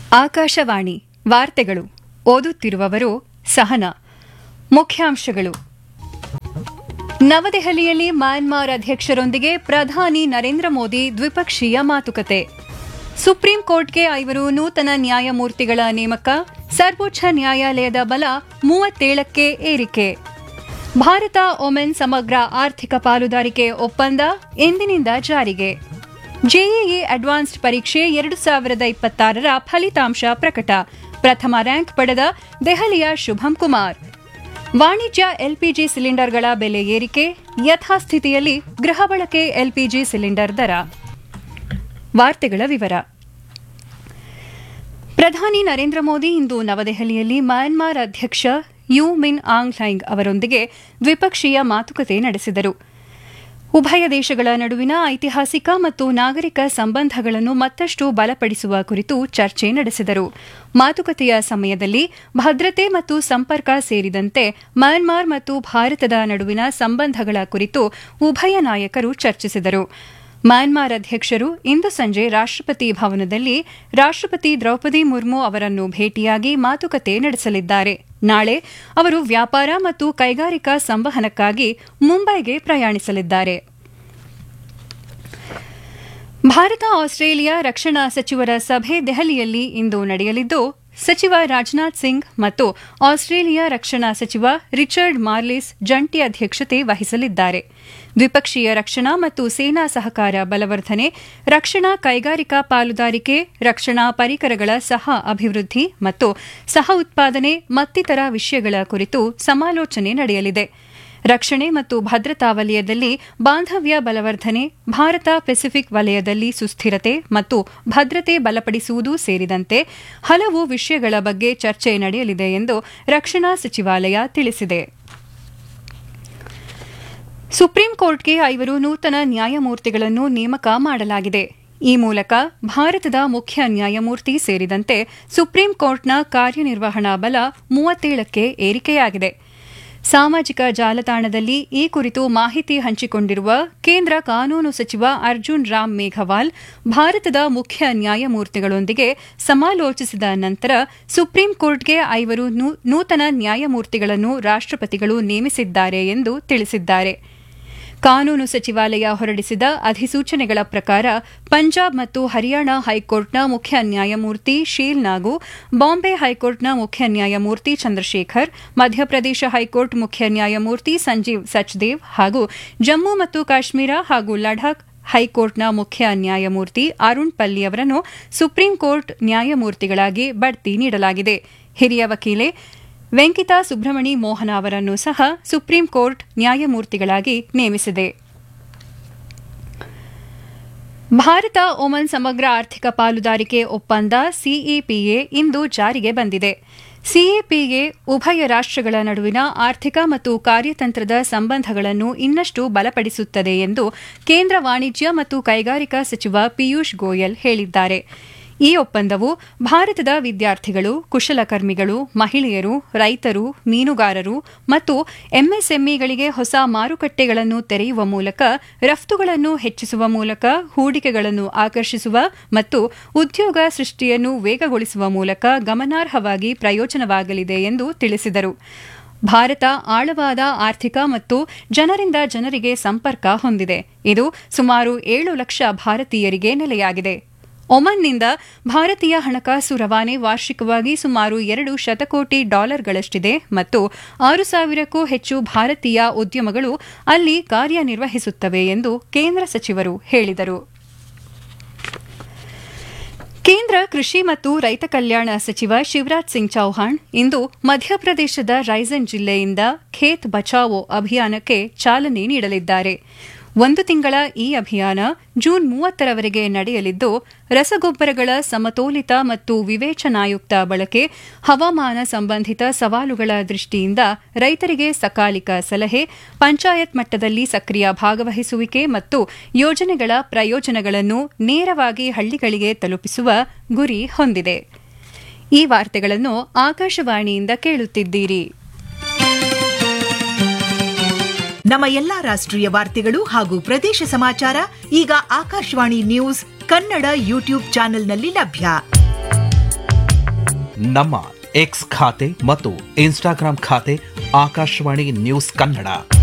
ಆಕಾಶವಾಣಿ ವಾರ್ತೆಗಳು ಓದುತ್ತಿರುವವರು ಸಹನಾ ಮುಖ್ಯಾಂಶಗಳು ನವದೆಹಲಿಯಲ್ಲಿ ಮ್ಯಾನ್ಮಾರ್ ಅಧ್ಯಕ್ಷರೊಂದಿಗೆ ಪ್ರಧಾನಿ ನರೇಂದ್ರ ಮೋದಿ ದ್ವಿಪಕ್ಷೀಯ ಮಾತುಕತೆ ಸುಪ್ರೀಂ ಕೋರ್ಟ್ಗೆ ಐವರು ನೂತನ ನ್ಯಾಯಮೂರ್ತಿಗಳ ನೇಮಕ ಸರ್ವೋಚ್ಚ ನ್ಯಾಯಾಲಯದ ಬಲ ಮೂವತ್ತೇಳಕ್ಕೆ ಏರಿಕೆ ಭಾರತ ಒಮೆನ್ ಸಮಗ್ರ ಆರ್ಥಿಕ ಪಾಲುದಾರಿಕೆ ಒಪ್ಪಂದ ಎಂದಿನಿಂದ ಜಾರಿಗೆ ಜೆಇಇ ಅಡ್ವಾನ್ಸ್ಡ್ ಪರೀಕ್ಷೆ ಎರಡು ಸಾವಿರದ ಇಪ್ಪತ್ತಾರರ ಫಲಿತಾಂಶ ಪ್ರಕಟ ಪ್ರಥಮ ರ್ಯಾಂಕ್ ಪಡೆದ ದೆಹಲಿಯ ಶುಭಂ ಕುಮಾರ್ ವಾಣಿಜ್ಯ ಎಲ್ಪಿಜಿ ಸಿಲಿಂಡರ್ಗಳ ಬೆಲೆ ಏರಿಕೆ ಯಥಾಸ್ಥಿತಿಯಲ್ಲಿ ಗೃಹ ಬಳಕೆ ಎಲ್ಪಿಜಿ ಸಿಲಿಂಡರ್ ದರ ವಾರ್ತೆಗಳ ವಿವರ ಪ್ರಧಾನಿ ನರೇಂದ್ರ ಮೋದಿ ಇಂದು ನವದೆಹಲಿಯಲ್ಲಿ ಮ್ಯಾನ್ಮಾರ್ ಅಧ್ಯಕ್ಷ ಯು ಮಿನ್ ಆಂಗ್ ಲೈಂಗ್ ಅವರೊಂದಿಗೆ ದ್ವಿಪಕ್ಷೀಯ ಮಾತುಕತೆ ನಡೆಸಿದರು ಉಭಯ ದೇಶಗಳ ನಡುವಿನ ಐತಿಹಾಸಿಕ ಮತ್ತು ನಾಗರಿಕ ಸಂಬಂಧಗಳನ್ನು ಮತ್ತಷ್ಟು ಬಲಪಡಿಸುವ ಕುರಿತು ಚರ್ಚೆ ನಡೆಸಿದರು ಮಾತುಕತೆಯ ಸಮಯದಲ್ಲಿ ಭದ್ರತೆ ಮತ್ತು ಸಂಪರ್ಕ ಸೇರಿದಂತೆ ಮ್ಯಾನ್ಮಾರ್ ಮತ್ತು ಭಾರತದ ನಡುವಿನ ಸಂಬಂಧಗಳ ಕುರಿತು ಉಭಯ ನಾಯಕರು ಚರ್ಚಿಸಿದರು ಮ್ಯಾನ್ಮಾರ್ ಅಧ್ಯಕ್ಷರು ಇಂದು ಸಂಜೆ ರಾಷ್ಟ್ರಪತಿ ಭವನದಲ್ಲಿ ರಾಷ್ಟ್ರಪತಿ ದ್ರೌಪದಿ ಮುರ್ಮು ಅವರನ್ನು ಭೇಟಿಯಾಗಿ ಮಾತುಕತೆ ನಡೆಸಲಿದ್ದಾರೆ ನಾಳೆ ಅವರು ವ್ಯಾಪಾರ ಮತ್ತು ಕೈಗಾರಿಕಾ ಸಂವಹನಕ್ಕಾಗಿ ಮುಂಬೈಗೆ ಪ್ರಯಾಣಿಸಲಿದ್ದಾರೆ ಭಾರತ ಆಸ್ಟ್ರೇಲಿಯಾ ರಕ್ಷಣಾ ಸಚಿವರ ಸಭೆ ದೆಹಲಿಯಲ್ಲಿ ಇಂದು ನಡೆಯಲಿದ್ದು ಸಚಿವ ರಾಜನಾಥ್ ಸಿಂಗ್ ಮತ್ತು ಆಸ್ಟ್ರೇಲಿಯಾ ರಕ್ಷಣಾ ಸಚಿವ ರಿಚರ್ಡ್ ಮಾರ್ಲಿಸ್ ಜಂಟಿ ಅಧ್ಯಕ್ಷತೆ ವಹಿಸಲಿದ್ದಾರೆ ದ್ವಿಪಕ್ಷೀಯ ರಕ್ಷಣಾ ಮತ್ತು ಸೇನಾ ಸಹಕಾರ ಬಲವರ್ಧನೆ ರಕ್ಷಣಾ ಕೈಗಾರಿಕಾ ಪಾಲುದಾರಿಕೆ ರಕ್ಷಣಾ ಪರಿಕರಗಳ ಸಹ ಅಭಿವೃದ್ಧಿ ಮತ್ತು ಸಹ ಉತ್ಪಾದನೆ ಮತ್ತಿತರ ವಿಷಯಗಳ ಕುರಿತು ಸಮಾಲೋಚನೆ ನಡೆಯಲಿದೆ ರಕ್ಷಣೆ ಮತ್ತು ಭದ್ರತಾ ವಲಯದಲ್ಲಿ ಬಾಂಧವ್ಯ ಬಲವರ್ಧನೆ ಭಾರತ ಪೆಸಿಫಿಕ್ ವಲಯದಲ್ಲಿ ಸುಸ್ಥಿರತೆ ಮತ್ತು ಭದ್ರತೆ ಬಲಪಡಿಸುವುದು ಸೇರಿದಂತೆ ಹಲವು ವಿಷಯಗಳ ಬಗ್ಗೆ ಚರ್ಚೆ ನಡೆಯಲಿದೆ ಎಂದು ರಕ್ಷಣಾ ಸಚಿವಾಲಯ ತಿಳಿಸಿದೆ ಸುಪ್ರೀಂ ಕೋರ್ಟ್ಗೆ ಐವರು ನೂತನ ನ್ಯಾಯಮೂರ್ತಿಗಳನ್ನು ನೇಮಕ ಮಾಡಲಾಗಿದೆ ಈ ಮೂಲಕ ಭಾರತದ ಮುಖ್ಯ ನ್ಯಾಯಮೂರ್ತಿ ಸೇರಿದಂತೆ ಸುಪ್ರೀಂ ಕೋರ್ಟ್ನ ಕಾರ್ಯನಿರ್ವಹಣಾ ಬಲ ಮೂವತ್ತೇಳಕ್ಕೆ ಏರಿಕೆಯಾಗಿದೆ ಸಾಮಾಜಿಕ ಜಾಲತಾಣದಲ್ಲಿ ಈ ಕುರಿತು ಮಾಹಿತಿ ಹಂಚಿಕೊಂಡಿರುವ ಕೇಂದ್ರ ಕಾನೂನು ಸಚಿವ ಅರ್ಜುನ್ ರಾಮ್ ಮೇಘವಾಲ್ ಭಾರತದ ಮುಖ್ಯ ನ್ಯಾಯಮೂರ್ತಿಗಳೊಂದಿಗೆ ಸಮಾಲೋಚಿಸಿದ ನಂತರ ಸುಪ್ರೀಂ ಕೋರ್ಟ್ಗೆ ಐವರು ನೂತನ ನ್ಯಾಯಮೂರ್ತಿಗಳನ್ನು ರಾಷ್ಟ್ರಪತಿಗಳು ನೇಮಿಸಿದ್ದಾರೆ ಎಂದು ತಿಳಿಸಿದ್ದಾರೆ ಕಾನೂನು ಸಚಿವಾಲಯ ಹೊರಡಿಸಿದ ಅಧಿಸೂಚನೆಗಳ ಪ್ರಕಾರ ಪಂಜಾಬ್ ಮತ್ತು ಹರಿಯಾಣ ಹೈಕೋರ್ಟ್ನ ಮುಖ್ಯ ನ್ಯಾಯಮೂರ್ತಿ ಶೀಲ್ ನಾಗು ಬಾಂಬೆ ಹೈಕೋರ್ಟ್ನ ಮುಖ್ಯ ನ್ಯಾಯಮೂರ್ತಿ ಚಂದ್ರಶೇಖರ್ ಮಧ್ಯಪ್ರದೇಶ ಹೈಕೋರ್ಟ್ ಮುಖ್ಯ ನ್ಯಾಯಮೂರ್ತಿ ಸಂಜೀವ್ ಸಚ್ದೇವ್ ಹಾಗೂ ಜಮ್ಮು ಮತ್ತು ಕಾಶ್ಮೀರ ಹಾಗೂ ಲಡಾಖ್ ಹೈಕೋರ್ಟ್ನ ಮುಖ್ಯ ನ್ಯಾಯಮೂರ್ತಿ ಅರುಣ್ ಪಲ್ಲಿ ಅವರನ್ನು ಸುಪ್ರೀಂ ಕೋರ್ಟ್ ನ್ಯಾಯಮೂರ್ತಿಗಳಾಗಿ ಬಡ್ತಿ ನೀಡಲಾಗಿದೆ ಹಿರಿಯ ವಕೀಲೆ ವೆಂಕಿತಾ ಸುಬ್ರಮಣಿ ಮೋಹನ ಅವರನ್ನು ಸಹ ಸುಪ್ರೀಂ ಕೋರ್ಟ್ ನ್ಯಾಯಮೂರ್ತಿಗಳಾಗಿ ನೇಮಿಸಿದೆ ಭಾರತ ಒಮನ್ ಸಮಗ್ರ ಆರ್ಥಿಕ ಪಾಲುದಾರಿಕೆ ಒಪ್ಪಂದ ಸಿಇಪಿಎ ಇಂದು ಜಾರಿಗೆ ಬಂದಿದೆ ಸಿಎಪಿಎ ಉಭಯ ರಾಷ್ಟ್ರಗಳ ನಡುವಿನ ಆರ್ಥಿಕ ಮತ್ತು ಕಾರ್ಯತಂತ್ರದ ಸಂಬಂಧಗಳನ್ನು ಇನ್ನಷ್ಟು ಬಲಪಡಿಸುತ್ತದೆ ಎಂದು ಕೇಂದ್ರ ವಾಣಿಜ್ಯ ಮತ್ತು ಕೈಗಾರಿಕಾ ಸಚಿವ ಪಿಯೂಷ್ ಗೋಯಲ್ ಹೇಳಿದ್ದಾರೆ ಈ ಒಪ್ಪಂದವು ಭಾರತದ ವಿದ್ಯಾರ್ಥಿಗಳು ಕುಶಲಕರ್ಮಿಗಳು ಮಹಿಳೆಯರು ರೈತರು ಮೀನುಗಾರರು ಮತ್ತು ಎಂಎಸ್ಎಂಇಗಳಿಗೆ ಹೊಸ ಮಾರುಕಟ್ಟೆಗಳನ್ನು ತೆರೆಯುವ ಮೂಲಕ ರಫ್ತುಗಳನ್ನು ಹೆಚ್ಚಿಸುವ ಮೂಲಕ ಹೂಡಿಕೆಗಳನ್ನು ಆಕರ್ಷಿಸುವ ಮತ್ತು ಉದ್ಯೋಗ ಸೃಷ್ಟಿಯನ್ನು ವೇಗಗೊಳಿಸುವ ಮೂಲಕ ಗಮನಾರ್ಹವಾಗಿ ಪ್ರಯೋಜನವಾಗಲಿದೆ ಎಂದು ತಿಳಿಸಿದರು ಭಾರತ ಆಳವಾದ ಆರ್ಥಿಕ ಮತ್ತು ಜನರಿಂದ ಜನರಿಗೆ ಸಂಪರ್ಕ ಹೊಂದಿದೆ ಇದು ಸುಮಾರು ಏಳು ಲಕ್ಷ ಭಾರತೀಯರಿಗೆ ನೆಲೆಯಾಗಿದೆ ಒಮನ್ನಿಂದ ಭಾರತೀಯ ಹಣಕಾಸು ರವಾನೆ ವಾರ್ಷಿಕವಾಗಿ ಸುಮಾರು ಎರಡು ಶತಕೋಟಿ ಡಾಲರ್ಗಳಷ್ಟಿದೆ ಮತ್ತು ಆರು ಸಾವಿರಕ್ಕೂ ಹೆಚ್ಚು ಭಾರತೀಯ ಉದ್ಯಮಗಳು ಅಲ್ಲಿ ಕಾರ್ಯನಿರ್ವಹಿಸುತ್ತವೆ ಎಂದು ಕೇಂದ್ರ ಸಚಿವರು ಹೇಳಿದರು ಕೇಂದ್ರ ಕೃಷಿ ಮತ್ತು ರೈತ ಕಲ್ಯಾಣ ಸಚಿವ ಶಿವರಾಜ್ ಸಿಂಗ್ ಚೌಹಾಣ್ ಇಂದು ಮಧ್ಯಪ್ರದೇಶದ ರೈಸನ್ ಜಿಲ್ಲೆಯಿಂದ ಖೇತ್ ಬಚಾವೋ ಅಭಿಯಾನಕ್ಕೆ ಚಾಲನೆ ನೀಡಲಿದ್ದಾರೆ ಒಂದು ತಿಂಗಳ ಈ ಅಭಿಯಾನ ಜೂನ್ ಮೂವತ್ತರವರೆಗೆ ನಡೆಯಲಿದ್ದು ರಸಗೊಬ್ಬರಗಳ ಸಮತೋಲಿತ ಮತ್ತು ವಿವೇಚನಾಯುಕ್ತ ಬಳಕೆ ಹವಾಮಾನ ಸಂಬಂಧಿತ ಸವಾಲುಗಳ ದೃಷ್ಟಿಯಿಂದ ರೈತರಿಗೆ ಸಕಾಲಿಕ ಸಲಹೆ ಪಂಚಾಯತ್ ಮಟ್ಟದಲ್ಲಿ ಸಕ್ರಿಯ ಭಾಗವಹಿಸುವಿಕೆ ಮತ್ತು ಯೋಜನೆಗಳ ಪ್ರಯೋಜನಗಳನ್ನು ನೇರವಾಗಿ ಹಳ್ಳಿಗಳಿಗೆ ತಲುಪಿಸುವ ಗುರಿ ಹೊಂದಿದೆ ಈ ವಾರ್ತೆಗಳನ್ನು ಆಕಾಶವಾಣಿಯಿಂದ ಕೇಳುತ್ತಿದ್ದೀರಿ ನಮ್ಮ ಎಲ್ಲಾ ರಾಷ್ಟ್ರೀಯ ವಾರ್ತೆಗಳು ಹಾಗೂ ಪ್ರದೇಶ ಸಮಾಚಾರ ಈಗ ಆಕಾಶವಾಣಿ ನ್ಯೂಸ್ ಕನ್ನಡ ಯೂಟ್ಯೂಬ್ ಚಾನೆಲ್ನಲ್ಲಿ ಲಭ್ಯ ನಮ್ಮ ಎಕ್ಸ್ ಖಾತೆ ಮತ್ತು ಇನ್ಸ್ಟಾಗ್ರಾಂ ಖಾತೆ ಆಕಾಶವಾಣಿ ನ್ಯೂಸ್ ಕನ್ನಡ